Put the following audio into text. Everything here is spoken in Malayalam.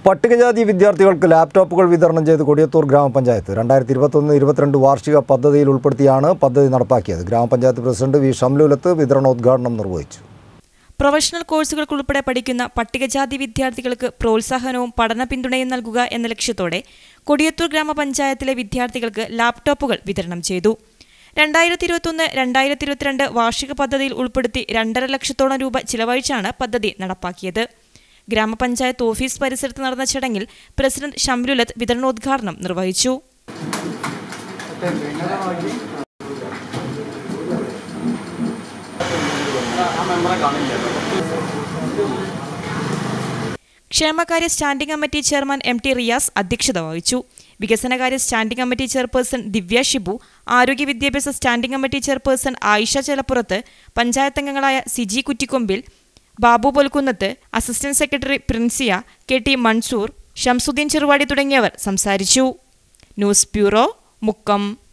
പട്ടികജാതി വിദ്യാർത്ഥികൾക്ക് ലാപ്ടോപ്പുകൾ വിതരണം ചെയ്ത് കൊടിയത്തൂർ ഗ്രാമപഞ്ചായത്ത് രണ്ടായിരത്തി ഇരുപത്തൊന്ന് ഇരുപത്തിരണ്ട് വാർഷിക പദ്ധതിയിൽ ഉൾപ്പെടുത്തിയാണ് പദ്ധതി നടപ്പാക്കിയത് ഗ്രാമപഞ്ചായത്ത് പ്രസിഡന്റ് വി ഷംലുലത്ത് വിതരണോദ്ഘാടനം നിർവഹിച്ചു പ്രൊഫഷണൽ കോഴ്സുകൾക്കുൾപ്പെടെ പഠിക്കുന്ന പട്ടികജാതി വിദ്യാർത്ഥികൾക്ക് പ്രോത്സാഹനവും പഠന പിന്തുണയും നൽകുക എന്ന ലക്ഷ്യത്തോടെ കൊടിയത്തൂർ ഗ്രാമപഞ്ചായത്തിലെ വിദ്യാർത്ഥികൾക്ക് ലാപ്ടോപ്പുകൾ വിതരണം ചെയ്തു രണ്ടായിരത്തി ഇരുപത്തൊന്ന് രണ്ടായിരത്തി ഇരുപത്തിരണ്ട് വാർഷിക പദ്ധതിയിൽ ഉൾപ്പെടുത്തി രണ്ടര ലക്ഷത്തോളം രൂപ ചിലവഴിച്ചാണ് പദ്ധതി നടപ്പാക്കിയത് ഗ്രാമപഞ്ചായത്ത് ഓഫീസ് പരിസരത്ത് നടന്ന ചടങ്ങിൽ പ്രസിഡന്റ് ഷംലുലത്ത് വിതരണോദ്ഘാടനം നിർവഹിച്ചു ക്ഷേമകാര്യ standing committee chairman M T Riyas അധ്യക്ഷത വഹിച്ചു വികസനകാര്യ standing committee chairperson Divya Shibu ആരോഗ്യ വിദ്യാഭ്യാസ standing committee chairperson Ayisha Chelappurath panchayat അംഗങ്ങളായ Siji Kuttikkombil Babu Polkunnath assistant secretary Princia K T Mansoor Shamsuddeen Cheruvadi തുടങ്ങിയവർ സംസാരിച്ചു ന്യൂസ് ബ്യൂറോ മുക്കം